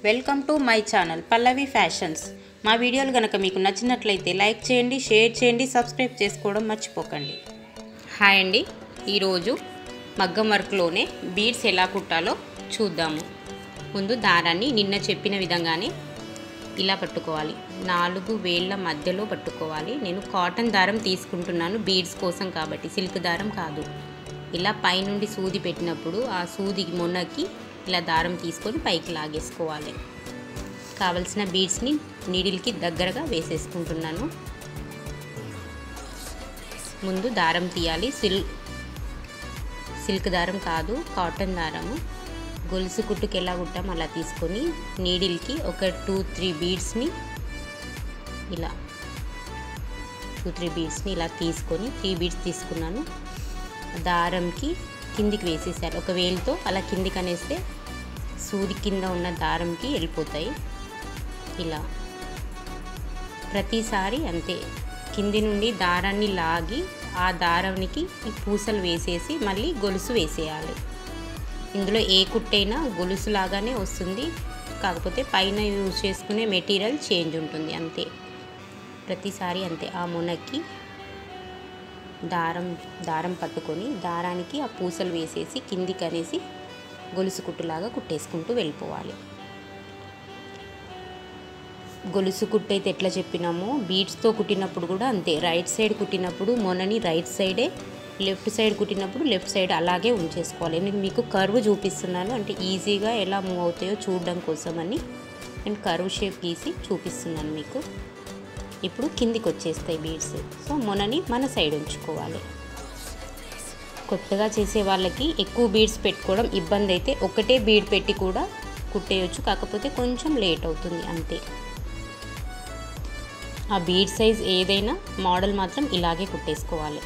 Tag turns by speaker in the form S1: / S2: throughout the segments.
S1: welcome to my channel Pallavi fashions మా వీడియోలు కనుక మీకు నచ్చినట్లయితే లైక్ చేయండి షేర్ చేయండి సబ్స్క్రైబ్ చేసుకోవడం మర్చిపోకండి హాయ్ అండి ఈరోజు మగ్గం వర్క్లోనే బీడ్స్ ఎలా కుట్టాలో చూద్దాము ముందు దారాన్ని నిన్న చెప్పిన విధంగానే ఇలా పట్టుకోవాలి నాలుగు వేళ్ళ మధ్యలో పట్టుకోవాలి నేను కాటన్ దారం తీసుకుంటున్నాను బీడ్స్ కోసం కాబట్టి సిల్క్ దారం కాదు ఇలా పైనుండి సూది పెట్టినప్పుడు ఆ సూది మొన్నకి ఇలా దారం తీసుకొని పైకి లాగేసుకోవాలి కావలసిన బీడ్స్ని నీడిల్కి దగ్గరగా వేసేసుకుంటున్నాను ముందు దారం తీయాలి సిల్ సిల్క్ దారం కాదు కాటన్ దారము గొలుసు కుట్టుకి ఎలా కుట్టాం అలా తీసుకొని నీడిల్కి ఒక టూ త్రీ బీడ్స్ని ఇలా టూ త్రీ బీడ్స్ని ఇలా తీసుకొని త్రీ బీడ్స్ తీసుకున్నాను దారంకి కిందికి వేసేసారు ఒక వేలుతో అలా కిందికి అనేస్తే సూది కింద ఉన్న దారంకి వెళ్ళిపోతాయి ఇలా ప్రతిసారి అంతే కింది నుండి దారాన్ని లాగి ఆ దారానికి ఈ పూసలు వేసేసి మళ్ళీ గొలుసు వేసేయాలి ఇందులో ఏ కుట్టైనా గొలుసు లాగానే వస్తుంది కాకపోతే పైన యూజ్ చేసుకునే మెటీరియల్ చేంజ్ ఉంటుంది అంతే ప్రతిసారి అంతే ఆ మొనకి దారం దారం పట్టుకొని దారానికి ఆ పూసలు వేసేసి కిందికి అనేసి గొలుసు కుట్టులాగా కుట్టేసుకుంటూ వెళ్ళిపోవాలి గొలుసు కుట్టు అయితే ఎట్లా చెప్పినామో బీడ్స్తో కుట్టినప్పుడు కూడా అంతే రైట్ సైడ్ కుట్టినప్పుడు మొనని రైట్ సైడే లెఫ్ట్ సైడ్ కుట్టినప్పుడు లెఫ్ట్ సైడ్ అలాగే ఉంచేసుకోవాలి నేను మీకు కర్వ్ చూపిస్తున్నాను అంటే ఈజీగా ఎలా మూవ్ అవుతాయో చూడడం కోసమని నేను కర్వ్ షేప్ గీసి చూపిస్తున్నాను మీకు ఇప్పుడు కిందికి వచ్చేస్తాయి బీడ్స్ సో మొనని మన సైడ్ ఉంచుకోవాలి కొత్తగా చేసే వాళ్ళకి ఎక్కువ బీడ్స్ పెట్టుకోవడం ఇబ్బంది అయితే ఒకటే బీడ్ పెట్టి కూడా కుట్టేయచ్చు కాకపోతే కొంచెం లేట్ అవుతుంది అంతే ఆ బీడ్ సైజ్ ఏదైనా మోడల్ మాత్రం ఇలాగే కుట్టేసుకోవాలి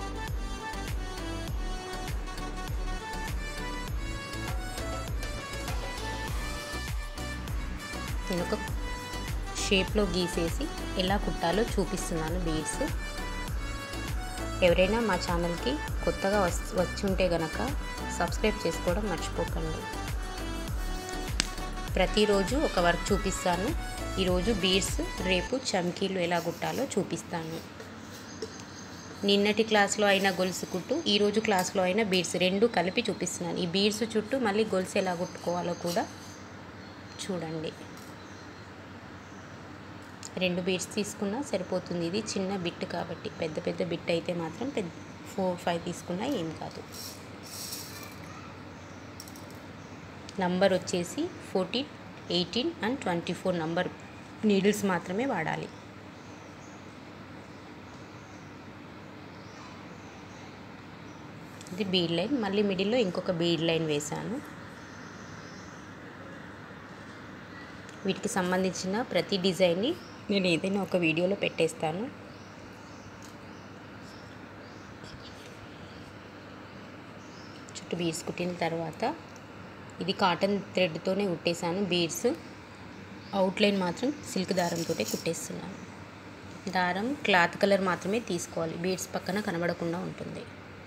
S1: నేను ఒక షేప్లో గీసేసి ఎలా కుట్టాలో చూపిస్తున్నాను బీడ్స్ ఎవరైనా మా ఛానల్కి కొత్తగా వచ్చి ఉంటే గనక సబ్స్క్రైబ్ చేసుకోవడం మర్చిపోకండి ప్రతిరోజు ఒక వర్క్ చూపిస్తాను ఈరోజు బీడ్స్ రేపు చమ్కీలు ఎలా కుట్టాలో చూపిస్తాను నిన్నటి క్లాస్లో అయిన గొలుసు కుట్టు ఈరోజు క్లాస్లో అయిన బీడ్స్ రెండు కలిపి చూపిస్తున్నాను ఈ బీడ్స్ చుట్టూ మళ్ళీ గొలుసు ఎలా కుట్టుకోవాలో కూడా చూడండి రెండు బీడ్స్ తీసుకున్నా సరిపోతుంది ఇది చిన్న బిట్ కాబట్టి పెద్ద పెద్ద బిట్ అయితే మాత్రం పెద్ద ఫోర్ ఫైవ్ తీసుకున్నా ఏం కాదు నంబర్ వచ్చేసి fourteen eighteen and twenty four number needles మాత్రమే వాడాలి ఇది బీడ్ లైన్ మళ్ళీ మిడిల్లో ఇంకొక బీడ్ లైన్ వేశాను వీటికి సంబంధించిన ప్రతి డిజైన్ని నేను ఏదైనా ఒక వీడియోలో పెట్టేస్తాను చుట్టూ బీడ్స్ కుట్టిన తర్వాత ఇది కాటన్ థ్రెడ్తోనే కుట్టేశాను బీడ్స్ అవుట్లైన్ మాత్రం సిల్క్ దారంతో కుట్టేస్తున్నాను దారం క్లాత్ కలర్ మాత్రమే తీసుకోవాలి బీడ్స్ పక్కన కనబడకుండా ఉంటుంది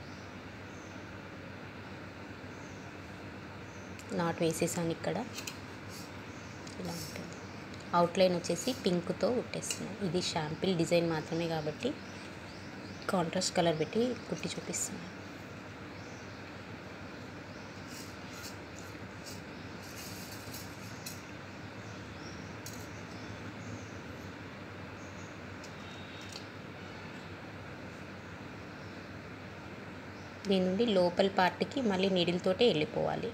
S1: నాట్ వేసేసాను ఇక్కడ ఇలా ఉంటుంది అవుట్లైన్ వచ్చేసి పింక్తో కుట్టేస్తున్నాను ఇది షాంపిల్ డిజైన్ మాత్రమే కాబట్టి కాంట్రాస్ట్ కలర్ పెట్టి కుట్టి చూపిస్తున్నాను దీని నుండి లోపల పార్ట్కి మళ్ళీ నీడిల్తోటే వెళ్ళిపోవాలి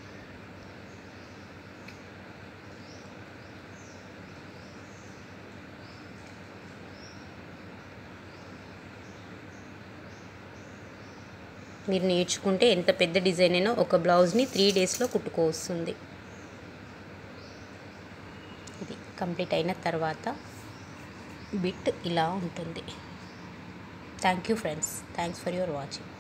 S1: మీరు నేర్చుకుంటే ఎంత పెద్ద డిజైన్ అయినా ఒక బ్లౌజ్ని త్రీ డేస్లో కుట్టుకోవస్తుంది ఇది కంప్లీట్ అయిన తర్వాత బిట్ ఇలా ఉంటుంది thank you friends thanks for your watching